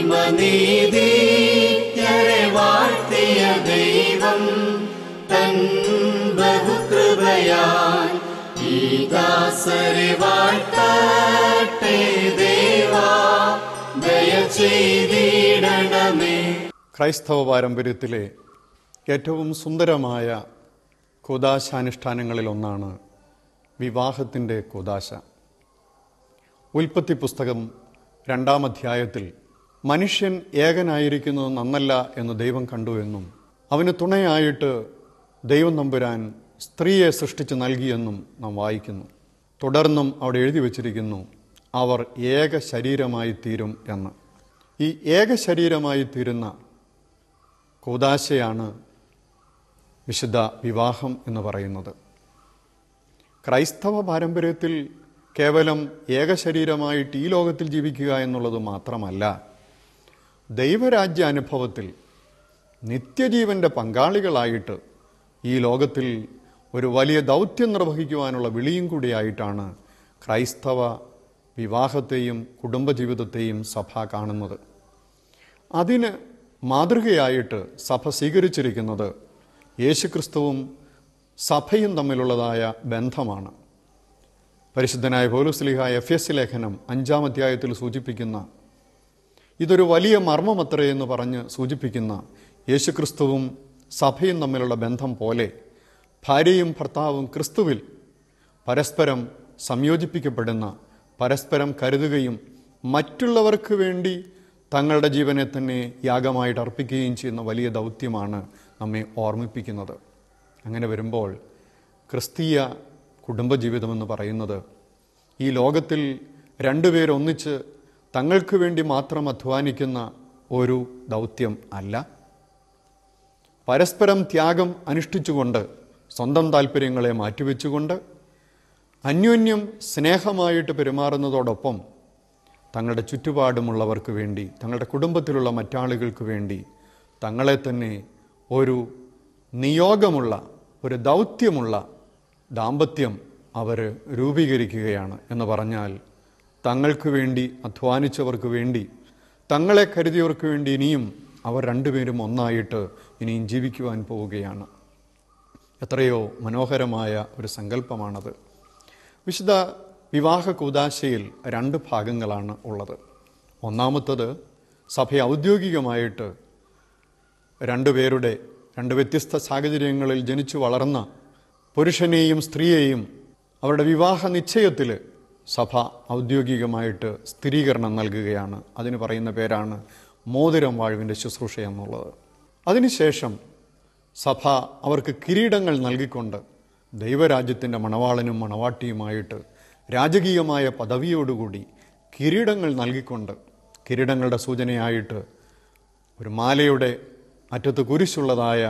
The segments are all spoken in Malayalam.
ജന്മനീതിജ്ഞരെ വാഴ്ത്തിയ ദൈവം തൻ ബഹുകൃപയാൽ ഈ ദാസരെ വാഴ്ത്തട്ടെ ദേവാ ദയ ചെയ്തിടണമേ ക്രൈസ്തവ പാരമ്പര്യത്തിലെ ഏറ്റവും സുന്ദരമായ കുദാശാനുഷ്ഠാനങ്ങളിലൊന്നാണ് വിവാഹത്തിൻ്റെ കുദാശ ഉൽപ്പത്തി പുസ്തകം രണ്ടാം അധ്യായത്തിൽ മനുഷ്യൻ ഏകനായിരിക്കുന്നത് നന്നല്ല എന്ന് ദൈവം കണ്ടുവെന്നും അവന് തുണയായിട്ട് ദൈവം നമ്പുരാൻ സ്ത്രീയെ സൃഷ്ടിച്ച് നൽകിയെന്നും നാം വായിക്കുന്നു തുടർന്നും അവിടെ എഴുതി വച്ചിരിക്കുന്നു അവർ ഏക ശരീരമായി തീരും എന്ന് ഈ ഏക ശരീരമായി തീരുന്ന കൂതാശയാണ് വിശുദ്ധ വിവാഹം എന്ന് പറയുന്നത് ക്രൈസ്തവ പാരമ്പര്യത്തിൽ കേവലം ഏകശരീരമായിട്ട് ഈ ലോകത്തിൽ ജീവിക്കുക എന്നുള്ളത് മാത്രമല്ല ദൈവരാജ്യ അനുഭവത്തിൽ നിത്യജീവൻ്റെ പങ്കാളികളായിട്ട് ഈ ലോകത്തിൽ ഒരു വലിയ ദൗത്യം നിർവഹിക്കുവാനുള്ള വിളിയും കൂടിയായിട്ടാണ് ക്രൈസ്തവ വിവാഹത്തെയും കുടുംബജീവിതത്തെയും സഭ കാണുന്നത് അതിന് മാതൃകയായിട്ട് സഭ സ്വീകരിച്ചിരിക്കുന്നത് യേശുക്രിസ്തുവും സഭയും തമ്മിലുള്ളതായ ബന്ധമാണ് പരിശുദ്ധനായ പൗലുസ്ലിഹ എഫ് എസ് ലേഖനം അഞ്ചാം അധ്യായത്തിൽ സൂചിപ്പിക്കുന്ന ഇതൊരു വലിയ മർമ്മമത്രേ എന്ന് പറഞ്ഞ് സൂചിപ്പിക്കുന്ന യേശുക്രിസ്തുവും സഭയും തമ്മിലുള്ള ബന്ധം പോലെ ഭാര്യയും ഭർത്താവും ക്രിസ്തുവിൽ പരസ്പരം സംയോജിപ്പിക്കപ്പെടുന്ന പരസ്പരം കരുതുകയും മറ്റുള്ളവർക്ക് വേണ്ടി തങ്ങളുടെ ജീവനെ തന്നെ യാഗമായിട്ട് അർപ്പിക്കുകയും ചെയ്യുന്ന വലിയ ദൗത്യമാണ് നമ്മെ ഓർമ്മിപ്പിക്കുന്നത് അങ്ങനെ വരുമ്പോൾ ക്രിസ്തീയ കുടുംബജീവിതമെന്ന് പറയുന്നത് ഈ ലോകത്തിൽ രണ്ടുപേരൊന്നിച്ച് തങ്ങൾക്ക് വേണ്ടി മാത്രം അധ്വാനിക്കുന്ന ഒരു ദൗത്യം അല്ല പരസ്പരം ത്യാഗം അനുഷ്ഠിച്ചുകൊണ്ട് സ്വന്തം താല്പര്യങ്ങളെ മാറ്റിവെച്ചുകൊണ്ട് അന്യോന്യം സ്നേഹമായിട്ട് പെരുമാറുന്നതോടൊപ്പം തങ്ങളുടെ ചുറ്റുപാടുമുള്ളവർക്ക് വേണ്ടി തങ്ങളുടെ കുടുംബത്തിലുള്ള മറ്റാളുകൾക്ക് വേണ്ടി തങ്ങളെ തന്നെ ഒരു നിയോഗമുള്ള ഒരു ദൗത്യമുള്ള ദാമ്പത്യം അവർ രൂപീകരിക്കുകയാണ് എന്ന് പറഞ്ഞാൽ തങ്ങൾക്ക് വേണ്ടി അധ്വാനിച്ചവർക്ക് വേണ്ടി തങ്ങളെ കരുതിയവർക്ക് വേണ്ടി ഇനിയും അവർ രണ്ടുപേരും ഒന്നായിട്ട് ഇനിയും ജീവിക്കുവാൻ പോവുകയാണ് എത്രയോ മനോഹരമായ ഒരു സങ്കല്പമാണത് വിശുദ്ധ വിവാഹ കൂതാശയിൽ രണ്ട് ഭാഗങ്ങളാണ് ഉള്ളത് ഒന്നാമത്തത് സഭ ഔദ്യോഗികമായിട്ട് രണ്ടുപേരുടെ രണ്ട് വ്യത്യസ്ത സാഹചര്യങ്ങളിൽ ജനിച്ചു വളർന്ന പുരുഷനെയും സ്ത്രീയെയും അവരുടെ വിവാഹ നിശ്ചയത്തിൽ സഭ ഔദ്യോഗികമായിട്ട് സ്ഥിരീകരണം നൽകുകയാണ് അതിന് പറയുന്ന പേരാണ് മോതിരം വാഴുവിൻ്റെ ശുശ്രൂഷ എന്നുള്ളത് അതിനുശേഷം സഭ അവർക്ക് കിരീടങ്ങൾ നൽകിക്കൊണ്ട് ദൈവരാജ്യത്തിൻ്റെ മണവാളനും മണവാട്ടിയുമായിട്ട് രാജകീയമായ പദവിയോടുകൂടി കിരീടങ്ങൾ നൽകിക്കൊണ്ട് കിരീടങ്ങളുടെ സൂചനയായിട്ട് ഒരു മാലയുടെ അറ്റത്ത് കുരിശുള്ളതായ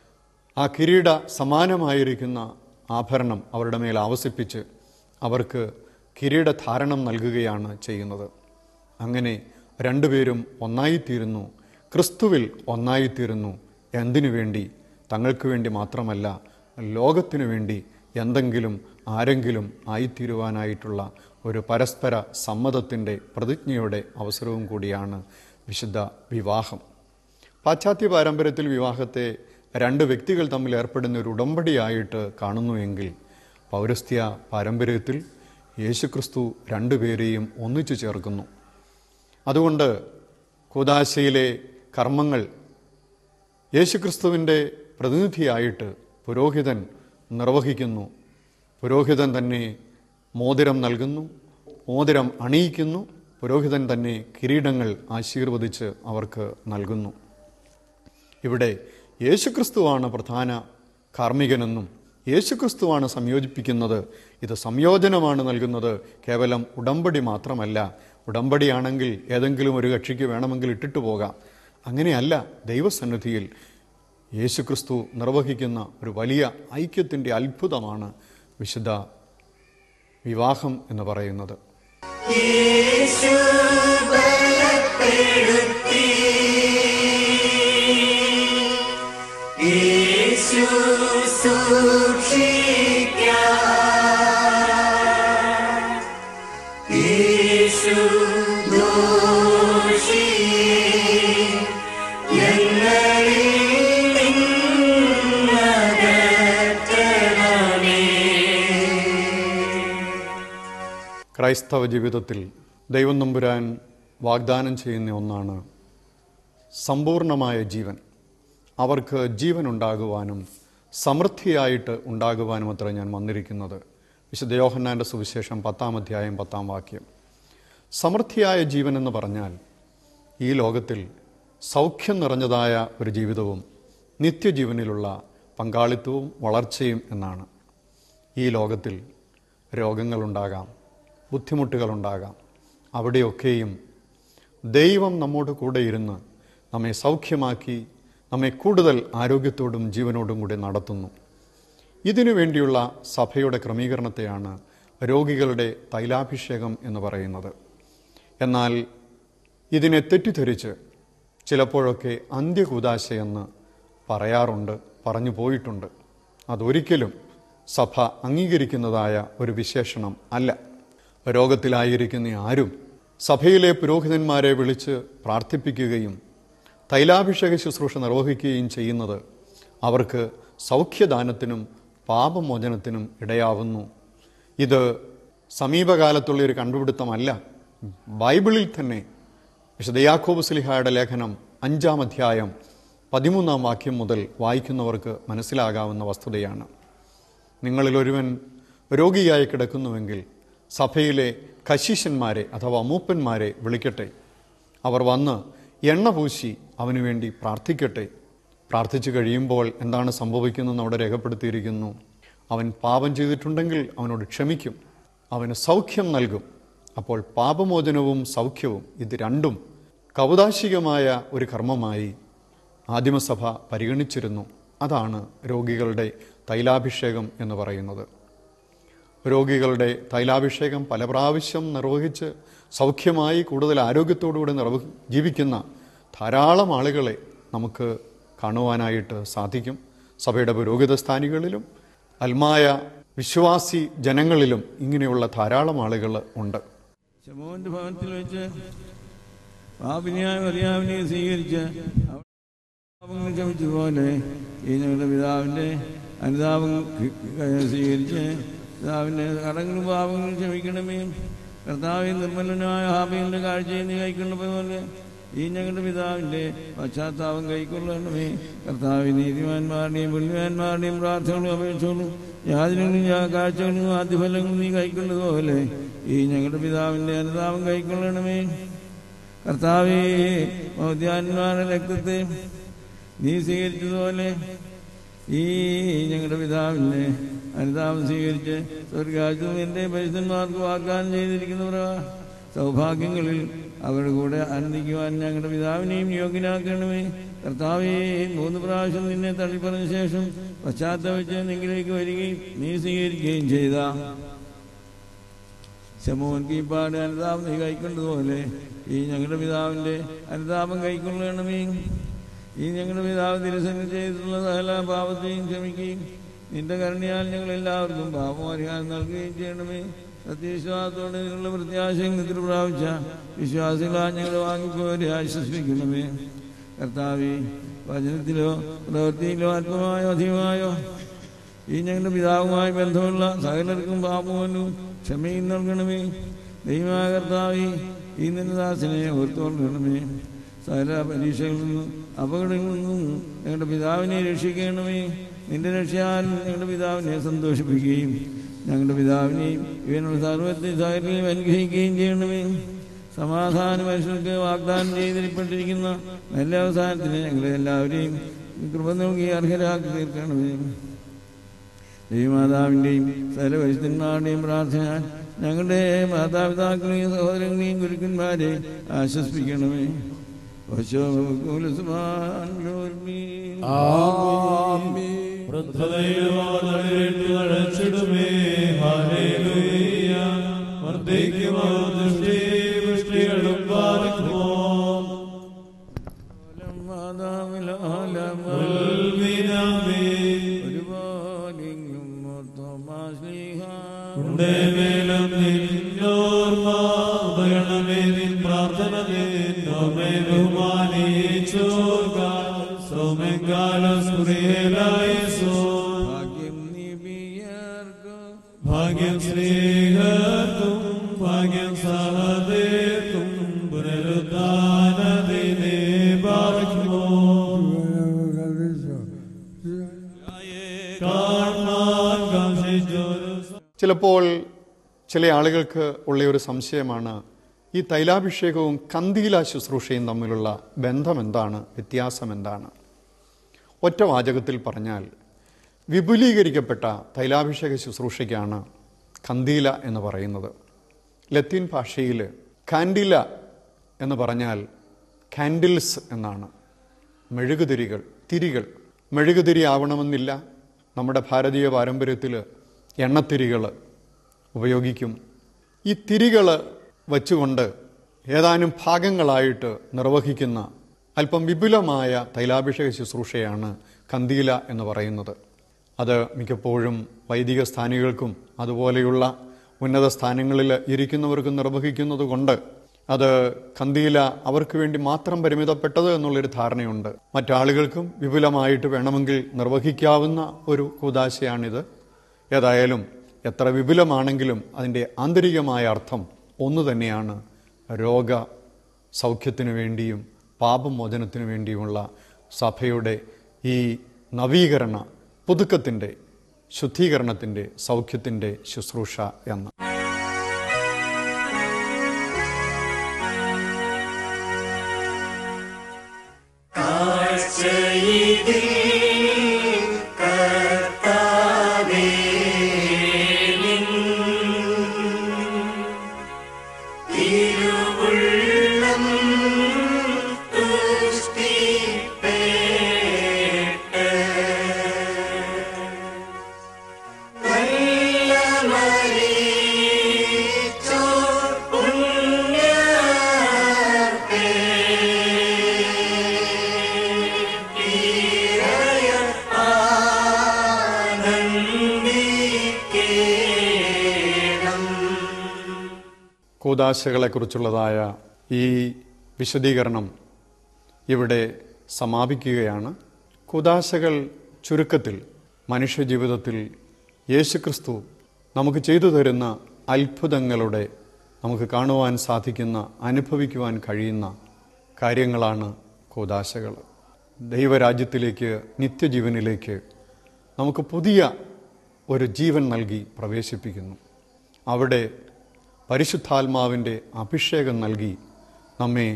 ആ കിരീട സമാനമായിരിക്കുന്ന ആഭരണം അവരുടെ മേൽ ആവസിപ്പിച്ച് അവർക്ക് കിരീടധാരണം നൽകുകയാണ് ചെയ്യുന്നത് അങ്ങനെ രണ്ടുപേരും ഒന്നായിത്തീരുന്നു ക്രിസ്തുവിൽ ഒന്നായിത്തീരുന്നു എന്തിനു വേണ്ടി തങ്ങൾക്ക് വേണ്ടി മാത്രമല്ല ലോകത്തിനു വേണ്ടി എന്തെങ്കിലും ആരെങ്കിലും ആയിത്തീരുവാനായിട്ടുള്ള ഒരു പരസ്പര സമ്മതത്തിൻ്റെ പ്രതിജ്ഞയുടെ അവസരവും കൂടിയാണ് വിശുദ്ധ വിവാഹം പാശ്ചാത്യ പാരമ്പര്യത്തിൽ വിവാഹത്തെ രണ്ട് വ്യക്തികൾ തമ്മിൽ ഏർപ്പെടുന്ന ഒരു ഉടമ്പടിയായിട്ട് കാണുന്നുവെങ്കിൽ പൗരസ്ത്യ പാരമ്പര്യത്തിൽ യേശുക്രിസ്തു രണ്ടുപേരെയും ഒന്നിച്ചു ചേർക്കുന്നു അതുകൊണ്ട് കൂതാശയിലെ കർമ്മങ്ങൾ യേശുക്രിസ്തുവിൻ്റെ പ്രതിനിധിയായിട്ട് പുരോഹിതൻ നിർവഹിക്കുന്നു പുരോഹിതൻ തന്നെ മോതിരം നൽകുന്നു മോതിരം അണിയിക്കുന്നു പുരോഹിതൻ തന്നെ കിരീടങ്ങൾ ആശീർവദിച്ച് അവർക്ക് നൽകുന്നു ഇവിടെ യേശുക്രിസ്തുവാണ് പ്രധാന കാർമ്മികനെന്നും യേശുക്രിസ്തുവാണ് സംയോജിപ്പിക്കുന്നത് ഇത് സംയോജനമാണ് നൽകുന്നത് കേവലം ഉടമ്പടി മാത്രമല്ല ഉടമ്പടിയാണെങ്കിൽ ഏതെങ്കിലും ഒരു കക്ഷിക്ക് വേണമെങ്കിൽ ഇട്ടിട്ട് പോകാം അങ്ങനെയല്ല ദൈവസന്നിധിയിൽ യേശുക്രിസ്തു നിർവഹിക്കുന്ന ഒരു വലിയ ഐക്യത്തിൻ്റെ അത്ഭുതമാണ് വിശുദ്ധ വിവാഹം എന്ന് പറയുന്നത് യേശു ബലപ്പെടുത്തി യേശു സൂക്ഷിക്കാൻ യേശു ദോഷിയെ ഞങ്ങളിൽ നിന്നകറ്റണമേ ക്രൈസ്തവ ജീവിതത്തിൽ ദൈവം നമ്പുരാൻ വാഗ്ദാനം ചെയ്യുന്ന ഒന്നാണ് സമ്പൂർണമായ ജീവൻ അവർക്ക് ജീവൻ ഉണ്ടാകുവാനും സമൃദ്ധിയായിട്ട് ഉണ്ടാകുവാനും അത്ര ഞാൻ വന്നിരിക്കുന്നത് വിശുദ്ധ യോഹന്നാൻ്റെ സുവിശേഷം പത്താം അധ്യായം പത്താം വാക്യം സമൃദ്ധിയായ ജീവൻ എന്ന് പറഞ്ഞാൽ ഈ ലോകത്തിൽ സൗഖ്യം നിറഞ്ഞതായ ഒരു ജീവിതവും നിത്യജീവനിലുള്ള പങ്കാളിത്തവും വളർച്ചയും എന്നാണ് ഈ ലോകത്തിൽ രോഗങ്ങളുണ്ടാകാം ബുദ്ധിമുട്ടുകളുണ്ടാകാം അവിടെയൊക്കെയും ദൈവം നമ്മോട് കൂടെ ഇരുന്ന് നമ്മെ സൗഖ്യമാക്കി നമ്മെ കൂടുതൽ ആരോഗ്യത്തോടും ജീവനോടും കൂടി നടത്തുന്നു ഇതിനു വേണ്ടിയുള്ള സഭയുടെ ക്രമീകരണത്തെയാണ് രോഗികളുടെ തൈലാഭിഷേകം എന്ന് പറയുന്നത് എന്നാൽ ഇതിനെ തെറ്റിദ്ധരിച്ച് ചിലപ്പോഴൊക്കെ അന്ത്യകൂതാശയെന്ന് പറയാറുണ്ട് പറഞ്ഞു പോയിട്ടുണ്ട് അതൊരിക്കലും സഭ അംഗീകരിക്കുന്നതായ ഒരു വിശേഷണം അല്ല രോഗത്തിലായിരിക്കുന്ന ആരും സഭയിലെ പുരോഹിതന്മാരെ വിളിച്ച് പ്രാർത്ഥിപ്പിക്കുകയും തൈലാഭിഷേക ശുശ്രൂഷ നിർവഹിക്കുകയും ചെയ്യുന്നത് അവർക്ക് സൗഖ്യദാനത്തിനും പാപമോചനത്തിനും ഇടയാവുന്നു ഇത് സമീപകാലത്തുള്ള ഒരു കണ്ടുപിടുത്തമല്ല ബൈബിളിൽ തന്നെ വിശുദ്ധ യാക്കോബ് സ്ലിഹായുടെ ലേഖനം അഞ്ചാം അധ്യായം പതിമൂന്നാം വാക്യം മുതൽ വായിക്കുന്നവർക്ക് മനസ്സിലാകാവുന്ന വസ്തുതയാണ് നിങ്ങളിൽ ഒരുവൻ രോഗിയായി കിടക്കുന്നുവെങ്കിൽ സഭയിലെ കശീശന്മാരെ അഥവാ മൂപ്പന്മാരെ വിളിക്കട്ടെ അവർ വന്ന് എണ്ണ പൂശി അവനു വേണ്ടി പ്രാർത്ഥിക്കട്ടെ പ്രാർത്ഥിച്ചു കഴിയുമ്പോൾ എന്താണ് സംഭവിക്കുന്നതെന്ന് അവിടെ രേഖപ്പെടുത്തിയിരിക്കുന്നു അവൻ പാപം ചെയ്തിട്ടുണ്ടെങ്കിൽ അവനോട് ക്ഷമിക്കും അവന് സൗഖ്യം നൽകും അപ്പോൾ പാപമോചനവും സൗഖ്യവും ഇത് രണ്ടും കൗതാശികമായ ഒരു കർമ്മമായി ആദിമസഭ പരിഗണിച്ചിരുന്നു അതാണ് രോഗികളുടെ തൈലാഭിഷേകം എന്ന് പറയുന്നത് രോഗികളുടെ തൈലാഭിഷേകം പല പ്രാവശ്യം നിർവഹിച്ച് സൗഖ്യമായി കൂടുതൽ ആരോഗ്യത്തോടുകൂടി നിർവ ജീവിക്കുന്ന ധാരാളം ആളുകളെ നമുക്ക് കാണുവാനായിട്ട് സാധിക്കും സഭയുടെ പുരോഹിത സ്ഥാനികളിലും അൽമായ വിശ്വാസി ജനങ്ങളിലും ഇങ്ങനെയുള്ള ധാരാളം ആളുകൾ ഉണ്ട് ശമോന്റെ ഭവനത്തിൽ വെച്ച് പാപിനിയായ മറിയാവിനെ സ്വീകരിച്ച് അവളുടെ പാപങ്ങൾ ക്ഷമിച്ചതുപോലെ ഈ ഞങ്ങളുടെ പിതാവിൻ്റെ അനുതാപം സ്വീകരിച്ച് പിതാവിൻ്റെ കടങ്ങളും പാപങ്ങളും ക്ഷമിക്കണമേ കർത്താവ് നിർമ്മലനായ ഹാബിയുടെ കാഴ്ചയെ നീ കൈക്കൊണ്ടതുപോലെ ഈ ഞങ്ങളുടെ പിതാവിൻ്റെ പശ്ചാത്താപം കൈക്കൊള്ളണമേ കർത്താവ് നീതിമാന്മാരുടെയും പുണ്യവാന്മാരുടെയും പ്രാർത്ഥനകളും അപേക്ഷകളും യാതിനും കാഴ്ചകളും ആദ്യഫലങ്ങളും നീ കൈക്കൊണ്ടതുപോലെ ഈ ഞങ്ങളുടെ പിതാവിൻ്റെ അനുതാപം കൈക്കൊള്ളണമേ കർത്താവേ മൗദ്യാന്മാരുടെ രക്തത്തെ നീ സ്വീകരിച്ചതുപോലെ ഈ ഞങ്ങളുടെ പിതാവിൻ്റെ അനുതാപം സ്വീകരിച്ച് സ്വർഗാജ്യവും എൻ്റെ പരിശുദ്ധന്മാർക്ക് വാഗ്ദാനം ചെയ്തിരിക്കുന്നവർ സൗഭാഗ്യങ്ങളിൽ അവരുടെ കൂടെ ആനന്ദിക്കുവാൻ ഞങ്ങളുടെ പിതാവിനെയും യോഗ്യനാക്കണമേ കർത്താവേ മൂന്ന് പ്രാവശ്യം നിന്നെ തള്ളിപ്പറഞ്ഞ ശേഷം പശ്ചാത്തപിച്ച് നിങ്ങളിലേക്ക് വരികയും നീ സ്വീകരിക്കുകയും ചെയ്ത ശമോൻ കീപ്പാട് അനുതാപം നീ കൈക്കൊണ്ടതുപോലെ ഈ ഞങ്ങളുടെ പിതാവിൻ്റെ അനുതാപം കൈക്കൊള്ളണമേ ഈ ഞങ്ങളുടെ പിതാവ് തിരുസന്നി ചെയ്തിട്ടുള്ള സകല പാപത്തെയും ക്ഷമിക്കുകയും നിന്റെ കരുണയാൽ ഞങ്ങൾ എല്ലാവർക്കും പാപപരിഹാരം നൽകുകയും ചെയ്യണമേ സത്യവിശ്വാസത്തോടെ നിന്നുള്ള പ്രത്യാശയും നിദ്ര പ്രാപിച്ച വിശ്വാസികളാ ഞങ്ങൾ വാങ്ങിപ്പോരെ ആശ്വസിപ്പിക്കണമേ കർത്താവി വചനത്തിലോ പ്രവൃത്തിയിലോ ആത്മമായോ അധികമായോ ഈ ഞങ്ങളുടെ പിതാവുമായി ബന്ധമുള്ള സകലർക്കും പാപമോനും ക്ഷമയും നൽകണമേ ദൈവമായ കർത്താവി ഈ നിന്റെ ദാസനെ ഓർത്തോളണമേ സകല പരീക്ഷകളിൽ നിന്നും അപകടങ്ങളിൽ നിന്നും ഞങ്ങളുടെ പിതാവിനെ രക്ഷിക്കണമേ നിന്റെ രക്ഷയാൽ ഞങ്ങളുടെ പിതാവിനെ സന്തോഷിപ്പിക്കുകയും ഞങ്ങളുടെ പിതാവിനെയും ഇവനുള്ള സർവത്തെ സകലയും അനുഗ്രഹിക്കുകയും ചെയ്യണമേ സമാധാന മനുഷ്യർക്ക് വാഗ്ദാനം ചെയ്തിരിപ്പെട്ടിരിക്കുന്ന നല്ല അവസാനത്തിന് ഞങ്ങളെ എല്ലാവരെയും കൃപ നൽകി അർഹരാക്കി തീർക്കണമേ ദൈവമാതാവിൻ്റെയും സർവരിസ്ഥന്മാരുടെയും പ്രാർത്ഥന ഞങ്ങളുടെ മാതാപിതാക്കളെയും സഹോദരങ്ങളെയും ഗുരുക്കന്മാരെയും ആശ്വസിപ്പിക്കണമേ വൃദ്ധതയിടുമേ ഹാലേലൂയ വർദ്ധിക്കുമോ ദൃഷ്ടി വൃഷ്ടികളും പാർക്കുമോ ഉൽവിനാമേ ഉണ്ടേ മേലും നിന്നോർമ്മ ഉപകരണമേ നിൻ പ്രാർത്ഥന നിന്നോമേ ബഹുമാ സൗമ്യകാലം സ്ത്രീലായസോ ഭാഗ്യം നിബിയർക്കു ഭാഗ്യം സ്നേഹർക്കും ഭാഗ്യം സഹദേർക്കും പുനരുദ്ധാനദിനെ പാർക്കുമോ കാണാൻ കാക്ഷിച്ചൊരു ചിലപ്പോൾ ചില ആളുകൾക്ക് ഉള്ള ഒരു സംശയമാണ് ഈ തൈലാഭിഷേകവും കന്തിയില ശുശ്രൂഷയും തമ്മിലുള്ള ബന്ധം എന്താണ് വ്യത്യാസം എന്താണ് ഒറ്റ വാചകത്തിൽ പറഞ്ഞാൽ വിപുലീകരിക്കപ്പെട്ട തൈലാഭിഷേക ശുശ്രൂഷയ്ക്കാണ് കന്തിയില എന്ന് പറയുന്നത് ലത്തീൻ ഭാഷയിൽ കാൻഡില എന്ന് പറഞ്ഞാൽ കാൻഡിൽസ് എന്നാണ് മെഴുകുതിരികൾ തിരികൾ മെഴുകുതിരി ആവണമെന്നില്ല നമ്മുടെ ഭാരതീയ പാരമ്പര്യത്തിൽ എണ്ണത്തിരികൾ ഉപയോഗിക്കും ഈ തിരികൾ വച്ചുകൊണ്ട് ഏതാനും ഭാഗങ്ങളായിട്ട് നിർവഹിക്കുന്ന അല്പം വിപുലമായ തൈലാഭിഷേക ശുശ്രൂഷയാണ് കന്തീല എന്ന് പറയുന്നത് അത് മിക്കപ്പോഴും വൈദിക സ്ഥാനികൾക്കും അതുപോലെയുള്ള ഉന്നത സ്ഥാനങ്ങളിൽ ഇരിക്കുന്നവർക്കും നിർവഹിക്കുന്നത് കൊണ്ട് അത് കന്തീല അവർക്ക് വേണ്ടി മാത്രം പരിമിതപ്പെട്ടത് എന്നുള്ളൊരു ധാരണയുണ്ട് മറ്റാളുകൾക്കും വിപുലമായിട്ട് വേണമെങ്കിൽ നിർവഹിക്കാവുന്ന ഒരു കൂതാശയാണിത് ഏതായാലും എത്ര വിപുലമാണെങ്കിലും അതിൻ്റെ ആന്തരികമായ അർത്ഥം ഒന്നു തന്നെയാണ് രോഗ സൗഖ്യത്തിനു വേണ്ടിയും പാപമോചനത്തിനു വേണ്ടിയുമുള്ള സഭയുടെ ഈ നവീകരണ പുതുക്കത്തിൻ്റെ ശുദ്ധീകരണത്തിൻ്റെ സൗഖ്യത്തിൻ്റെ ശുശ്രൂഷ എന്ന് കാഴ്ചയിതിൽ കർത്താവേ നിൻ തിരുവുള്ളം തുഷ്ടിപ്പേട്ട് വല്ലമരീച്ചോർ പുണ്യർപ്പേ തീരയ ആനന്ദിക്കേണം കൂതാശകളെക്കുറിച്ചുള്ളതായ ഈ വിശദീകരണം ഇവിടെ സമാപിക്കുകയാണ് കൂതാശകൾ ചുരുക്കത്തിൽ മനുഷ്യജീവിതത്തിൽ യേശുക്രിസ്തു നമുക്ക് ചെയ്തു തരുന്ന അത്ഭുതങ്ങളുടെ നമുക്ക് കാണുവാൻ സാധിക്കുന്ന അനുഭവിക്കുവാൻ കഴിയുന്ന കാര്യങ്ങളാണ് കൂതാശകൾ ദൈവരാജ്യത്തിലേക്ക് നിത്യജീവനിലേക്ക് നമുക്ക് പുതിയ ഒരു ജീവൻ നൽകി പ്രവേശിപ്പിക്കുന്നു അവിടെ പരിശുദ്ധാത്മാവിൻ്റെ അഭിഷേകം നൽകി നമ്മെ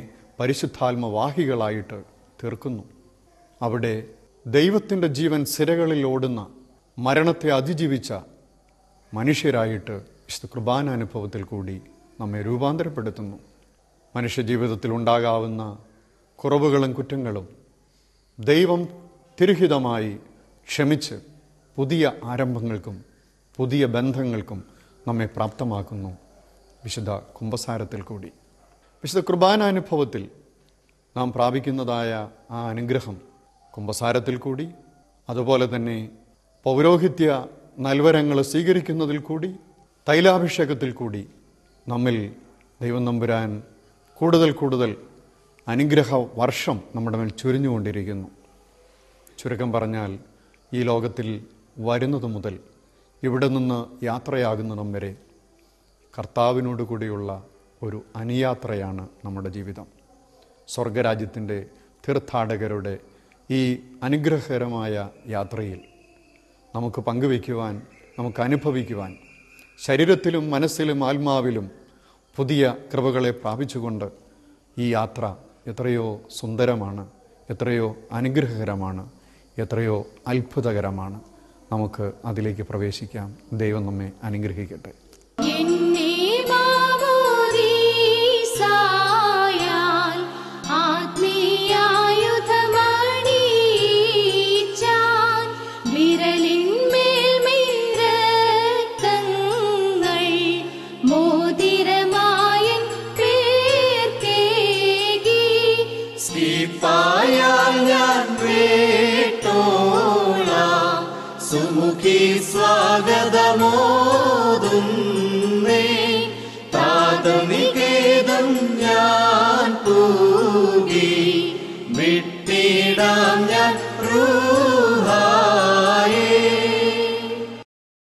പരിശുദ്ധാത്മവാഹികളായിട്ട് തീർക്കുന്നു അവിടെ ദൈവത്തിൻ്റെ ജീവൻ സിരകളിൽ ഓടുന്ന മരണത്തെ അതിജീവിച്ച മനുഷ്യരായിട്ട് വിശുദ്ധ കുർബാനാനുഭവത്തിൽ കൂടി നമ്മെ രൂപാന്തരപ്പെടുത്തുന്നു മനുഷ്യജീവിതത്തിൽ ഉണ്ടാകാവുന്ന കുറവുകളും കുറ്റങ്ങളും ദൈവം തിരുഹിതമായി ക്ഷമിച്ച് പുതിയ ആരംഭങ്ങൾക്കും പുതിയ ബന്ധങ്ങൾക്കും നമ്മെ പ്രാപ്തമാക്കുന്നു വിശുദ്ധ കുംഭസാരത്തിൽ കൂടി വിശുദ്ധ കുർബാനാനുഭവത്തിൽ നാം പ്രാപിക്കുന്നതായ ആ അനുഗ്രഹം കുംഭസാരത്തിൽ കൂടി അതുപോലെ തന്നെ പൗരോഹിത്യ നൽവരങ്ങൾ സ്വീകരിക്കുന്നതിൽ കൂടി തൈലാഭിഷേകത്തിൽ കൂടി നമ്മിൽ ദൈവം നമ്പുരാൻ കൂടുതൽ കൂടുതൽ അനുഗ്രഹ വർഷം നമ്മുടെ മേൽ ചുരിഞ്ഞുകൊണ്ടിരിക്കുന്നു ചുരുക്കം പറഞ്ഞാൽ ഈ ലോകത്തിൽ വരുന്നത് മുതൽ ഇവിടെ നിന്ന് യാത്രയാകുന്നിടം വരെ കർത്താവിനോട് കൂടിയുള്ള ഒരു അനുയാത്രയാണ് നമ്മുടെ ജീവിതം സ്വർഗരാജ്യത്തിൻ്റെ തീർത്ഥാടകരുടെ ഈ അനുഗ്രഹകരമായ യാത്രയിൽ നമുക്ക് പങ്കുവയ്ക്കുവാൻ നമുക്ക് അനുഭവിക്കുവാൻ ശരീരത്തിലും മനസ്സിലും ആത്മാവിലും പുതിയ കൃപകളെ പ്രാപിച്ചുകൊണ്ട് ഈ യാത്ര എത്രയോ സുന്ദരമാണ് എത്രയോ അനുഗ്രഹകരമാണ് എത്രയോ അത്ഭുതകരമാണ് നമുക്ക് അതിലേക്ക് പ്രവേശിക്കാം ദൈവം നമ്മെ അനുഗ്രഹിക്കട്ടെ എന്നെ മാമോദീസായാൽ ആത്മീയായുധമണിയിച്ചാൻ വിരലിന്മേൽ മിരത്തങ്ങൾ മോതിരമായൻ പേർക്കേകി സ്കീപ്പായാൽ ഞാൻ വേട്ടോളാം സുമുഖി സ്വാഗതമോതുന്നേ താതനികേതം ഞാൻ പൂകി വിട്ടിടാം ഞാൻ റൂഹായേ